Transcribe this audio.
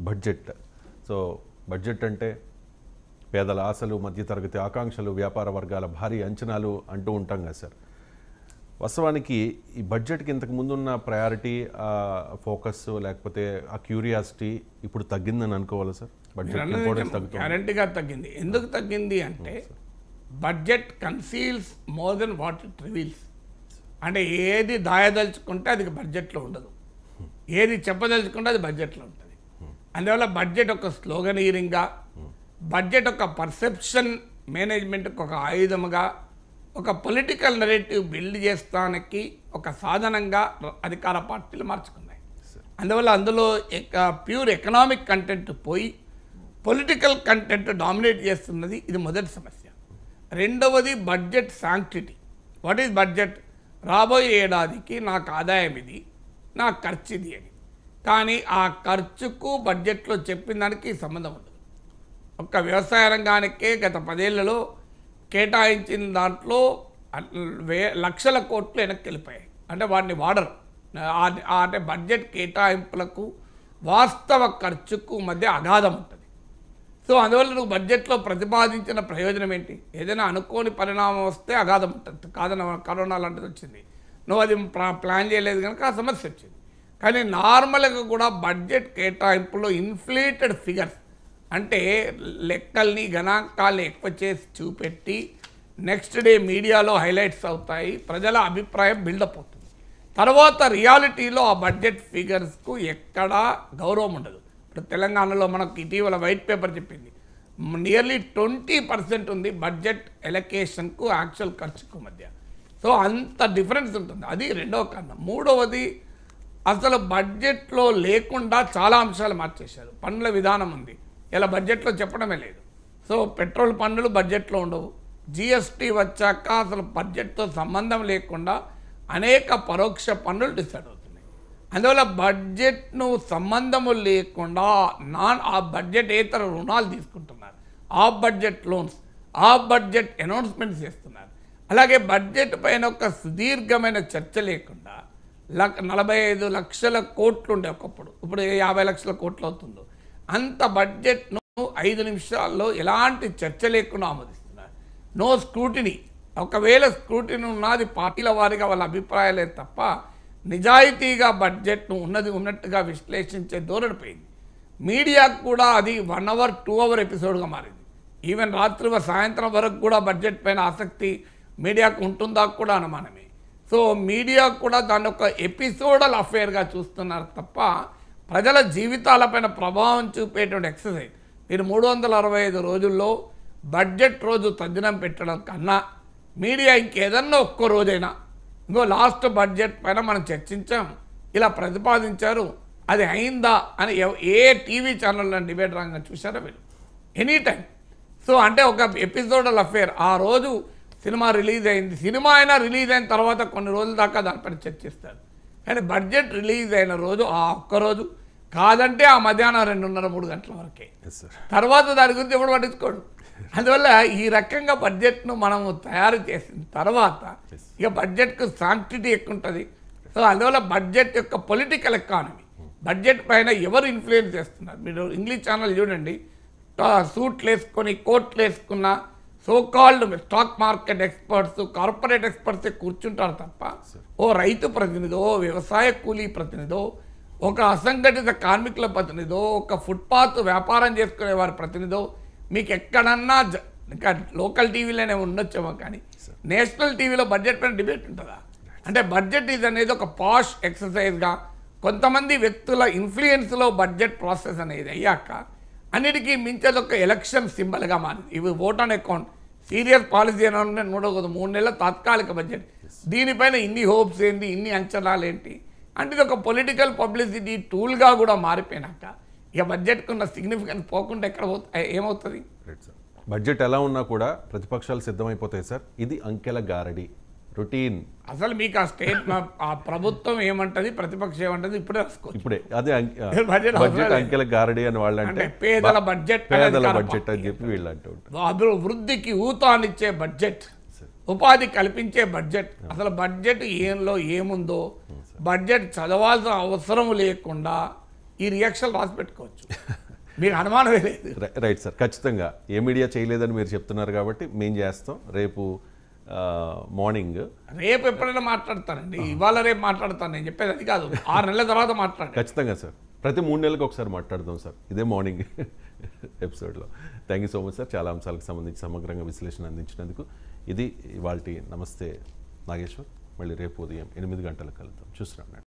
Budget so budget అంటే పేదల ఆశలు మధ్యతరగతి ఆకాంక్షలు వ్యాపార వర్గాల భారీ అంచనాలు అంటూ ఉంటాం కదా సార్ వాస్తవానికి ఈ బడ్జెట్కి ఇంతకు ముందున్న ప్రయారిటీ ఫోకస్ లేకపోతే ఆ క్యూరియాసిటీ ఇప్పుడు తగ్గిందని అనుకోవాలి సార్ బడ్జెట్ ఇంపార్టెన్స్ తగ్గుతుంది గ్యారంటీగా తగ్గింది ఎందుకు తగ్గింది అంటే budget conceals more than what it reveals అంటే ఏది దాయదలుచుకుంటే అది బడ్జెట్లో ఉండదు ఏది చెప్పదలుచుకుంటే అది బడ్జెట్లో ఉంటుంది అందువల్ల బడ్జెట్ ఒక స్లోగనీరింగ్గా బడ్జెట్ ఒక పర్సెప్షన్ మేనేజ్మెంట్కి ఒక ఆయుధముగా ఒక పొలిటికల్ నెరేటివ్ బిల్డ్ చేస్తానికి ఒక సాధనంగా అధికార పార్టీలు మార్చుకున్నాయి అందువల్ల అందులో ప్యూర్ ఎకనామిక్ కంటెంట్ పోయి పొలిటికల్ కంటెంట్ డామినేట్ చేస్తున్నది ఇది మొదటి సమస్య రెండవది budget sanctity what is budget రాబోయే ఏడాదికి నాకు ఆదాయం ఇది నా ఖర్చు ఇది అని కానీ ఆ ఖర్చుకు బడ్జెట్లో చెప్పిన దానికి సంబంధం ఉండదు ఒక్క వ్యవసాయ రంగానికే గత పదేళ్లలో కేటాయించిన దాంట్లో అ- వే లక్షల కోట్లు వెనక్కి వెళ్ళిపోయాయి అంటే వాటిని వాడరు ఆ- ఆ అంటే బడ్జెట్ కేటాయింపులకు వాస్తవ ఖర్చుకు మధ్య అగాధం ఉంటుంది సో అందువల్ల నువ్వు బడ్జెట్లో ప్రతిపాదించిన ప్రయోజనం ఏంటి ఏదైనా అనుకోని పరిణామం వస్తే అగాధం ఉంటుంది కాదన కరోనా లాంటిది వచ్చింది నువ్వు అది ప్లా- ప్లాన్ చేయలేదు కనుక ఆ సమస్య వచ్చింది కానీ నార్మల్గా కూడా బడ్జెట్ కేటాయింపులో ఇన్ఫ్లేటెడ్ ఫిగర్స్ అంటే లెక్కల్ని గణాంకాల్ని ఎక్కువ చేసి చూపెట్టి నెక్స్ట్ డే మీడియాలో హైలైట్స్ అవుతాయి ప్రజల అభిప్రాయం బిల్డప్ అవుతుంది తర్వాత రియాలిటీలో ఆ బడ్జెట్ ఫిగర్స్కు ఎక్కడా గౌరవం ఉండదు ఇప్పుడు తెలంగాణలో మనకు ఇటీవల వైట్ పేపర్ చెప్పింది నియర్లీ ట్వంటీ పర్సెంట్ ఉంది బడ్జెట్ ఎలకేషన్కు యాక్చువల్ ఖర్చుకు మధ్య సో అంత డిఫరెన్స్ ఉంటుంది అది రెండవ కారణం మూడవది అసలు బడ్జెట్లో లేకుండా చాలా అంశాలు మార్చేశారు పన్నుల విధానం ఉంది ఇలా బడ్జెట్లో చెప్పడమే లేదు సో పెట్రోల్ పన్నులు బడ్జెట్లో ఉండవు జిఎస్టీ వచ్చాక అసలు బడ్జెట్తో సంబంధం లేకుండా అనేక పరోక్ష పన్నులు డిసైడ్ అవుతున్నాయి అందువల్ల బడ్జెట్ను సంబంధము లేకుండా నాన్ ఆ బడ్జెట్ ఏతర రుణాలు తీసుకుంటున్నారు ఆ బడ్జెట్ లోన్స్ ఆ బడ్జెట్ అనౌన్స్మెంట్స్ చేస్తున్నారు అలాగే బడ్జెట్ పైన ఒక సుదీర్ఘమైన చర్చ లేకుండా లక్ నలభై ఐదు లక్షల కోట్లు ఉండే ఒకప్పుడు ఇప్పుడు యాభై లక్షల కోట్లు అవుతుందో అంత బడ్జెట్ను ఐదు నిమిషాల్లో ఎలాంటి చర్చ లేకుండా ఆమోదిస్తున్నారు నో స్క్రూటినీ ఒకవేళ స్క్రూటినీ ఉన్నది పార్టీల వారిగా వాళ్ళ అభిప్రాయాలే తప్ప నిజాయితీగా బడ్జెట్ను ఉన్నది ఉన్నట్టుగా విశ్లేషించే ధోరణి పోయింది మీడియాకు కూడా అది వన్ అవర్ టూ అవర్ ఎపిసోడ్గా మారింది ఈవెన్ రాత్రి వ- సాయంత్రం వరకు కూడా బడ్జెట్ పైన ఆసక్తి మీడియాకు ఉంటుందా కూడా అనుమానమే సో మీడియా కూడా దాన్ని ఒక ఎపిసోడల్ అఫేర్గా చూస్తున్నారు తప్ప ప్రజల జీవితాలపైన ప్రభావం చూపేటువంటి ఎక్సర్సైజ్ మీరు మూడు వందల అరవై ఐదు రోజుల్లో బడ్జెట్ రోజు తద్దినం పెట్టడం కన్నా మీడియా ఇంకేదన్నా ఒక్క రోజైనా ఇంకో లాస్ట్ బడ్జెట్ పైన మనం చర్చించాం ఇలా ప్రతిపాదించారు అది అయిందా అని ఎవ- ఏ టీవీ ఛానల్లో డిబేట్ రంగం చూసారా మీరు ఎనీ టైం సో అంటే ఒక ఎపిసోడల్ అఫేర్ ఆ రోజు సినిమా రిలీజ్ అయింది సినిమా అయినా రిలీజ్ అయిన తర్వాత కొన్ని రోజుల దాకా దానిపైన చర్చిస్తారు కానీ బడ్జెట్ రిలీజ్ అయిన రోజు ఆ ఒక్క రోజు కాదంటే ఆ మధ్యాహ్నం రెండున్నర మూడు గంటల వరకే ఎస్ సార్ తర్వాత దాని గురించి ఎప్పుడు పట్టించుకోడు అందువల్ల ఈ రకంగా బడ్జెట్ను మనము తయారు చేసిన తర్వాత ఇక బడ్జెట్కు సాంక్టిటీ ఎక్కువ ఉంటుంది సో అందువల్ల బడ్జెట్ యొక్క పొలిటికల్ ఎకానమీ బడ్జెట్ పైన ఎవరు ఇన్ఫ్లుయెన్స్ చేస్తున్నారు మీరు ఇంగ్లీష్ ఛానల్ చూడండి టా- సూట్లు వేసుకొని కోట్లు వేసుకున్న so called stock market experts corporate experts కూర్చుంటారు తప్ప ఓ రైతు ప్రతినిధో వ్యవసాయ కూలీ ప్రతినిధో ఒక అసంఘటిత కార్మికుల ప్రతినిధో ఒక ఫుట్పాత్ వ్యాపారం చేసుకునే వారి ప్రతినిధో మీకు ఎక్కడన్నా జ- ఇంకా లోకల్ టీవీలోనే ఉండొచ్చేమో కానీ నేషనల్ టీవీలో బడ్జెట్ పైన డిబేట్ ఉంటుందా అంటే బడ్జెట్ ఇది అనేది ఒక పాష్ ఎక్సర్సైజ్గా కొంతమంది వ్యక్తుల ఇన్ఫ్లుయెన్స్లో బడ్జెట్ ప్రాసెస్ అనేది అయ్యాక అన్నిటికీ మించేది ఒక ఎలక్షన్ సింబల్గా మారింది ఇవి vote on account serious policy అని మూడో మూడు నెలల తాత్కాలిక బడ్జెట్ దీనిపైన ఇన్ని హోప్స్ ఏంటి ఇన్ని అంచనాలు ఏంటి అంటే ఇది ఒక పొలిటికల్ పబ్లిసిటీ టూల్గా కూడా మారిపోయినాక ఇక బడ్జెట్కు ఉన్న సిగ్నిఫికెన్స్ పోకుండా ఎక్కడ పోతే ఏమవుతుంది రైట్ సార్ బడ్జెట్ ఎలా ఉన్నా కూడా ప్రతిపక్షాలు సిద్ధమైపోతాయి సార్ ఇది అంకెల గారడి రొటీన్ అసలు మీకు ఆ స్టేట్ ఆ ప్రభుత్వం ఏమంటది ప్రతిపక్షం ఏమంటది ఇప్పుడే రాసుకోవచ్చు ఇప్పుడే అదే అంకె- బడ్జెట్ అవసరం బడ్జెట్ లేదు. అంకెల గారడి అని వాళ్ళు అంటే అంటే పేదల బడ్జెట్ పేదల అధికార బడ్జెట్ అని పార్టీ. చెప్పి వీళ్ళు అంటూ ఉంటారు అభివృద్ధికి ఊతాన్నిచ్చే బడ్జెట్ ఉపాధి కల్పించే బడ్జెట్ అసలు బడ్జెట్ ఏంలో ఏముందో బడ్జెట్ చదవాల్సిన అవసరం లేకుండా ఈ రియాక్షన్ రాసి పెట్టుకోవచ్చు మీకు అనుమానమే లేదు రై- రైట్ సార్ ఖచ్చితంగా ఏ మీడియా చేయలేదని మీరు చెప్తున్నారు కాబట్టి మేము చేస్తాం రేపు ఆ, మార్నింగ్ రేపు ఎప్పుడైనా మాట్లాడతానండి ఇవాళ రేపు మాట్లాడతాను నేను చెప్పేది అది కాదు ఆరు నెలల తర్వాత మాట్లాడండి ఖచ్చితంగా సార్ ప్రతి మూడు నెలలకు ఒకసారి మాట్లాడదాం సార్ ఇదే మార్నింగ్ ఎపిసోడ్లో thank you so much sir చాలా అంశాలకు సంబంధించి సమగ్రంగా విశ్లేషణ అందించినందుకు ఇది ఇవాళ నమస్తే నాగేశ్వర్ మళ్ళీ రేపు ఉదయం ఎనిమిది గంటలకు కలుద్దాం చూస్తున్నాం